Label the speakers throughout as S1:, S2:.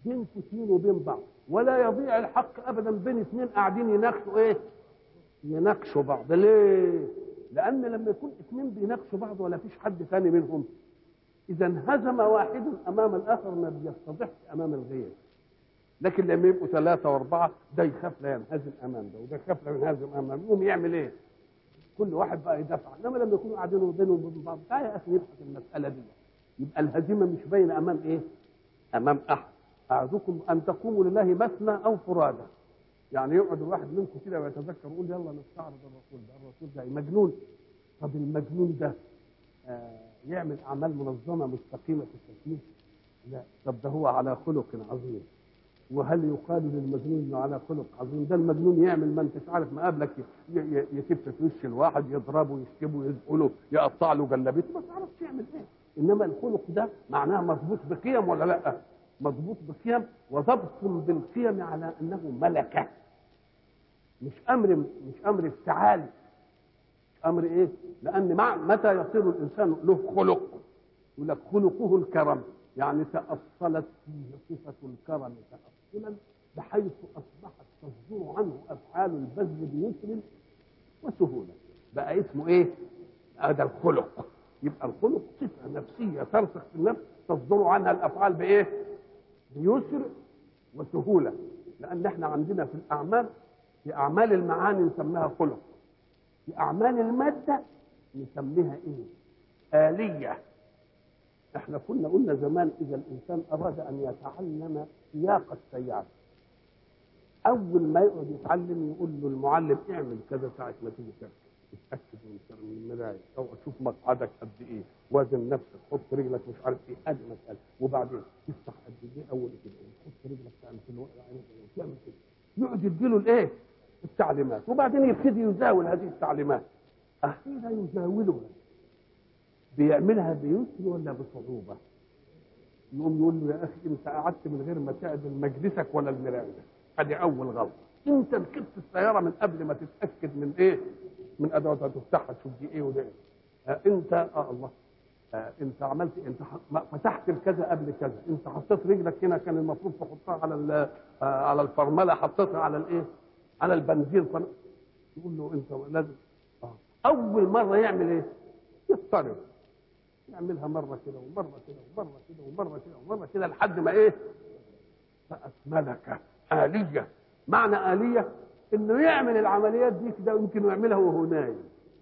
S1: بينكم اثنين وبين بعض ولا يضيع الحق ابدا بين اثنين قاعدين يناقشوا ايه يناقشوا بعض ليه لان لما يكون اثنين بيناقشوا بعض ولا فيش حد ثاني منهم اذا انهزم واحد امام الاخر ما بيستضحش امام الغير لكن لما يبقوا ثلاثة وأربعة ده يخاف لا ينهزم أمام ده وده يخاف لا ينهزم أمام ده يقوم يعمل إيه؟ كل واحد بقى يدافع إنما لما يكونوا قاعدين بينهم وبين بعض تعالى يا أخي نبحث المسألة دي يبقى الهزيمة مش باينة أمام إيه؟ أمام أحد أعدكم أن تقوموا لله مثنى أو فرادى يعني يقعد الواحد منكم كده ويتذكر يقول يلا نستعرض الرسول ده الرسول ده مجنون طب المجنون ده آه يعمل أعمال منظمة مستقيمة في التكليف لا طب ده هو على خلق عظيم وهل يقال للمجنون انه على خلق عظيم ده المجنون يعمل ما انتش عارف مقابلك يكف في وش الواحد يضربه يشتمه يزقله يقطع له جلابيته ما تعرفش يعمل ايه انما الخلق ده معناه مضبوط بقيم ولا لا مضبوط بقيم وضبط بالقيم على انه ملكه مش امر مش امر افتعال امر ايه لان مع متى يصير الانسان له خلق يقول لك خلقه الكرم يعني تأصلت فيه صفة الكرم تأصلا بحيث أصبحت تصدر عنه أفعال البذل بيسر وسهولة بقى اسمه إيه؟ هذا الخلق يبقى الخلق صفة نفسية ترسخ في النفس تصدر عنها الأفعال بإيه؟ بيسر وسهولة لأن احنا عندنا في الأعمال في أعمال المعاني نسميها خلق في أعمال المادة نسميها إيه؟ آلية احنا كنا قلنا زمان اذا الانسان اراد ان يتعلم سياق السياره اول ما يقعد يتعلم يقول له المعلم اعمل كذا ساعه ما تيجي تركب اتاكد من المرايه او اشوف مقعدك قد ايه وزن نفسك حط رجلك مش عارف ايه ادي مساله وبعدين تفتح قد ايه اول كده وتحط رجلك تعمل في الوقت تعمل كده يقعد يديله الايه التعليمات وبعدين يبتدي يزاول هذه التعليمات اخيرا يزاولها بيعملها بيسر ولا بصعوبة يقوم يقول له يا أخي أنت قعدت من غير ما تعدل مجلسك ولا المراية ادي أول غلطة أنت ركبت السيارة من قبل ما تتأكد من إيه من أدواتها تفتحها تشوف دي إيه وده إيه آه أنت آه الله آه أنت عملت أنت فتحت الكذا قبل كذا أنت حطيت رجلك هنا كان المفروض تحطها على آه على الفرملة حطيتها على الإيه على البنزين فن... يقول له أنت لازم آه. أول مرة يعمل إيه يضطرب يعملها مرة كده ومرة كده ومرة كده ومرة كده ومرة كده لحد ما ايه بقت ملكة آلية معنى آلية انه يعمل العمليات دي كده يمكن يعملها وهو نايم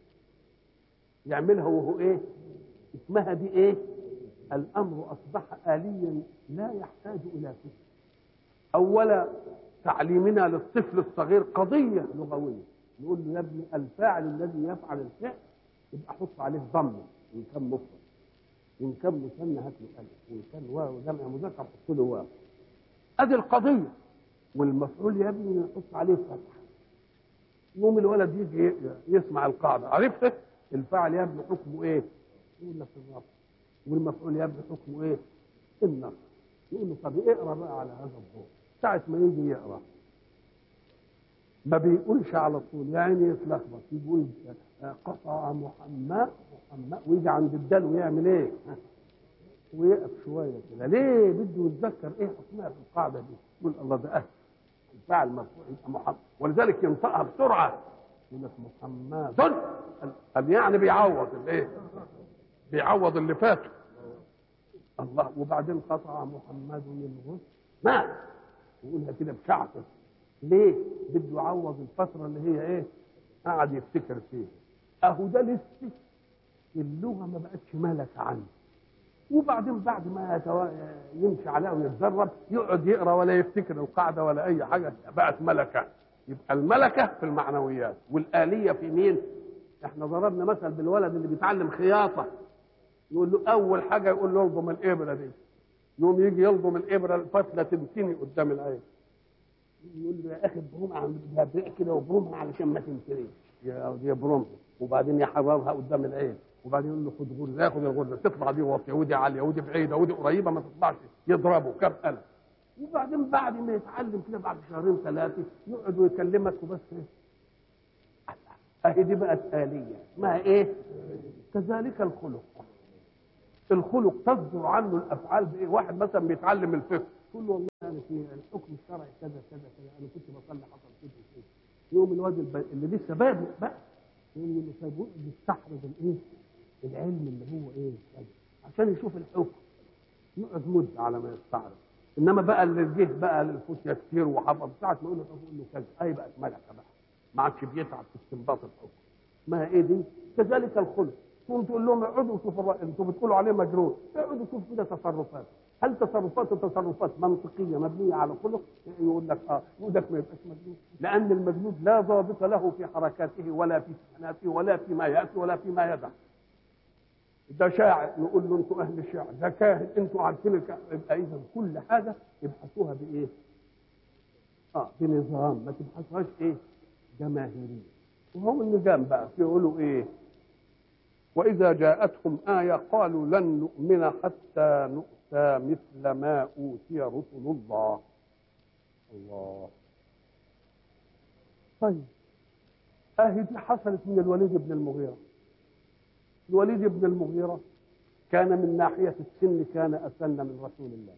S1: يعملها وهو ايه اسمها دي ايه الامر اصبح آليا لا يحتاج الى فكر اولا تعليمنا للطفل الصغير قضية لغوية نقول له يا ابني الفاعل الذي يفعل الفعل يبقى حط عليه ضمه ان كان مفرد وان كان مثنى هات له الف وان كان واو جمع مذكر حط له واو ادي القضيه والمفعول يا ابني نحط عليه فتح يوم الولد يجي يسمع القاعده عرفت الفاعل يا ابني حكمه ايه يقول لك الرفع والمفعول يا ابني حكمه ايه النصر يقول له طب اقرا بقى على هذا الضوء ساعه ما يجي يقرا ما بيقولش على طول يعني يتلخبط يقول قطع محمد محمد ويجي عند الدال ويعمل ايه؟ ويقف شويه كده ليه بده يتذكر ايه حكمها في القاعده دي يقول الله ده اهل الفعل مرفوع يبقى محمد ولذلك ينطقها بسرعه يقول لك محمد قال يعني بيعوض الايه؟ بيعوض اللي فاته الله وبعدين قطع محمد الغسل مات يقولها كده بشعثه ليه؟ بده يعوض الفتره اللي هي ايه؟ قعد يفتكر فيها اهو ده لسه اللغه ما بقتش ملكه عنه وبعدين بعد ما يتو... يمشي عليها ويتدرب يقعد يقرا ولا يفتكر القاعده ولا اي حاجه بقت ملكه يبقى الملكه في المعنويات والاليه في مين؟ احنا ضربنا مثل بالولد اللي بيتعلم خياطه يقول له اول حاجه يقول له الضم الابره دي يوم يجي يلضم الابره الفتله تمتني قدام العين يقول له يا اخي ابرمها كده وابرمها علشان ما تنتنيش يا يبرمها وبعدين يحررها قدام العين وبعدين يقول له خد غرزه ياخد الغرزه تطلع دي واطيه ودي عاليه ودي بعيده ودي قريبه ما تطلعش يضربه كم قلم وبعدين بعد ما يتعلم كده بعد شهرين ثلاثه يقعد ويكلمك وبس ايه اهي دي بقت آلية اسمها ايه كذلك الخلق الخلق تصدر عنه الافعال بايه واحد مثلا بيتعلم الفقه تقول له والله انا في الحكم الشرعي كذا كذا كذا انا كنت بصلي حصل كده كده يوم الواد الب- اللي لسه بادئ بقى يقول له طيب يقعد يستحرز الايه؟ العلم اللي هو ايه؟ كذا عشان يشوف الحكم يقعد مده على ما يستعرض انما بقى اللي جه بقى للفتية كتير وحفظ ساعة ما يقول له طب يقول له كذا اي بقت ملكه بقى ما عادش بيتعب في استنباط الحكم ما ايه دي؟ كذلك الخلق تقوم تقول لهم اقعدوا شوفوا الرأي انتوا بتقولوا عليه مجنون اقعدوا شوفوا كده تصرفات هل تصرفاته تصرفات منطقيه مبنيه على خلق يقول لك اه يقول لك ما يبقاش مجنون لان المجنون لا ضابط له في حركاته ولا في سكناته ولا فيما ياتي ولا فيما يدع ده شاعر نقول له انتوا اهل الشعر ده كاهن انتوا عارفين الك... يبقى اذا كل حاجه ابحثوها بايه؟ اه بنظام ما تبحثوهاش ايه؟ جماهيريه وهو النظام بقى يقولوا ايه؟ واذا جاءتهم ايه قالوا لن نؤمن حتى نؤتى مثل ما اوتي رسل الله الله طيب اهي دي حصلت من الوليد بن المغيره الوليد بن المغيرة كان من ناحية السن كان أسن من رسول الله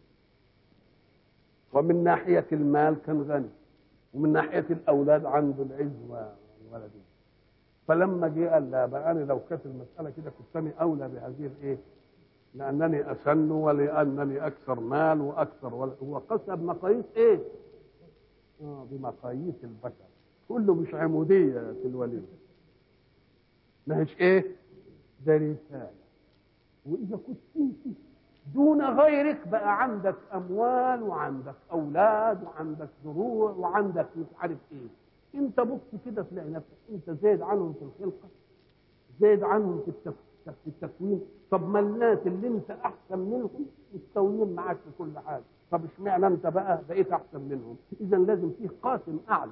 S1: ومن ناحية المال كان غني ومن ناحية الأولاد عنده العز والولد فلما جه قال لا بقى أنا لو كانت المسألة كده كنت أنا أولى بهذه الإيه؟ لأنني أسن ولأنني أكثر مال وأكثر ولد هو قسى بمقاييس إيه؟ آه بمقاييس البشر كله مش عمودية في الوليد ما هيش إيه؟ ده رسالة وإذا كنت أنت دون غيرك بقى عندك أموال وعندك أولاد وعندك زروع وعندك مش عارف إيه أنت بص كده تلاقي نفسك أنت زايد عنهم في الخلقة زايد عنهم في التف- في التكوين طب ما الناس اللي أنت أحسن منهم مستويين معاك في كل حاجة طب اشمعنى أنت بقى بقيت أحسن منهم إذا لازم فيه قاسم أعلى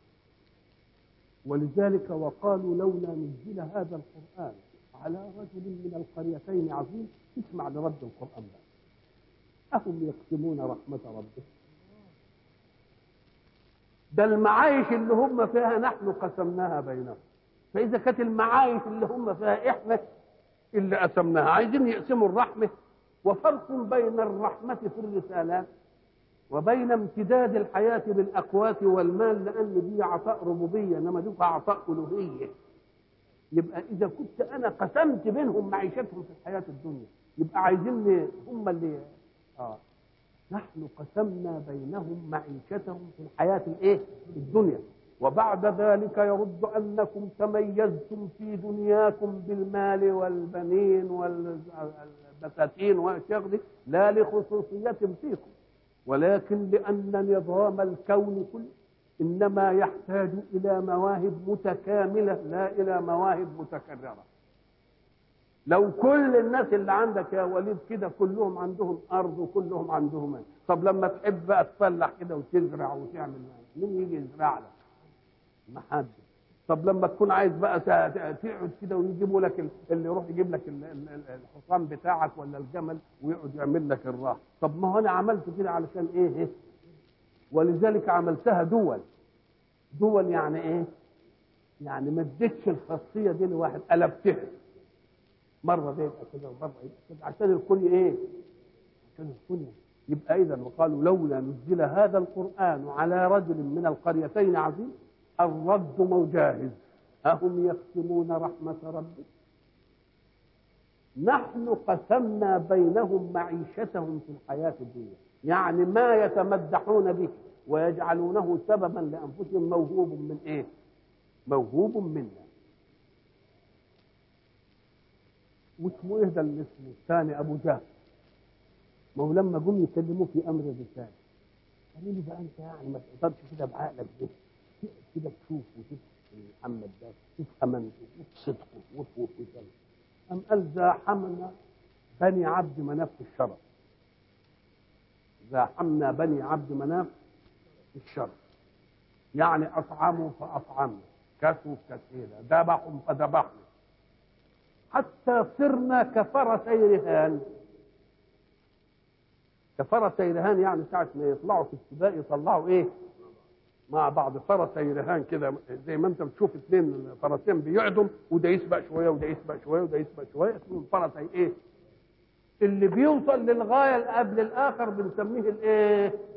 S1: ولذلك وقالوا لولا نزل هذا القرآن على رجل من القريتين عظيم اسمع لرد القرآن بقى أهم يقسمون رحمة ربك ده المعايش اللي هم فيها نحن قسمناها بينهم فإذا كانت المعايش اللي هم فيها إحنا اللي قسمناها عايزين يقسموا الرحمة وفرق بين الرحمة في الرسالات وبين امتداد الحياة بالأقوات والمال لأن دي عطاء ربوبية إنما دي عطاء ألوهية يبقى إذا كنت أنا قسمت بينهم معيشتهم في الحياة الدنيا يبقى عايزين هم اللي آه نحن قسمنا بينهم معيشتهم في الحياة الإيه؟ الدنيا وبعد ذلك يرد أنكم تميزتم في دنياكم بالمال والبنين والبساتين والأشياء دي لا لخصوصية فيكم ولكن لأن نظام الكون كله إنما يحتاج إلى مواهب متكاملة لا إلى مواهب متكررة لو كل الناس اللي عندك يا وليد كده كلهم عندهم أرض وكلهم عندهم مال طب لما تحب بقى تفلح كده وتزرع وتعمل مين يجي يزرع لك؟ ما حد طب لما تكون عايز بقى تقعد كده ويجيبوا لك اللي يروح يجيب لك الحصان بتاعك ولا الجمل ويقعد يعمل لك الراحه طب ما هو انا عملت كده علشان ايه ولذلك عملتها دول دول يعني ايه يعني ما اديتش الخاصيه دي لواحد قلبتها مره ده يبقى كده ومره يبقى كده عشان الكل ايه عشان الكل يبقى اذا وقالوا لولا نزل هذا القران على رجل من القريتين عظيم الرد مجاهز أهم يقسمون رحمة ربك نحن قسمنا بينهم معيشتهم في الحياة الدنيا يعني ما يتمدحون به ويجعلونه سببا لأنفسهم موهوب من إيه موهوب منا واسمه ايه ده اللي اسمه الثاني ابو جهل ما هو لما جم يكلموه في امر الرساله قالوا له بقى انت يعني ما تقدرش كده بعقلك ده كده تشوف وتشوف محمد ده تشوف امانته وصدقه وفوق وكذا أم قال زاحمنا بني عبد مناف في الشرف زاحمنا بني عبد مناف في الشرف يعني أطعموا فأطعمنا كسوا كسينا ذبحوا فذبحنا حتى صرنا كفرسي رهان كفرسي رهان يعني ساعة ما يطلعوا في السباق يطلعوا ايه مع بعض فرسي رهان كده زي ما انت بتشوف اثنين فرسين بيعدم وده يسبق شويه وده يسبق شويه وده يسبق شويه اسمهم فرسي ايه؟ اللي بيوصل للغايه اللي قبل الاخر بنسميه الايه؟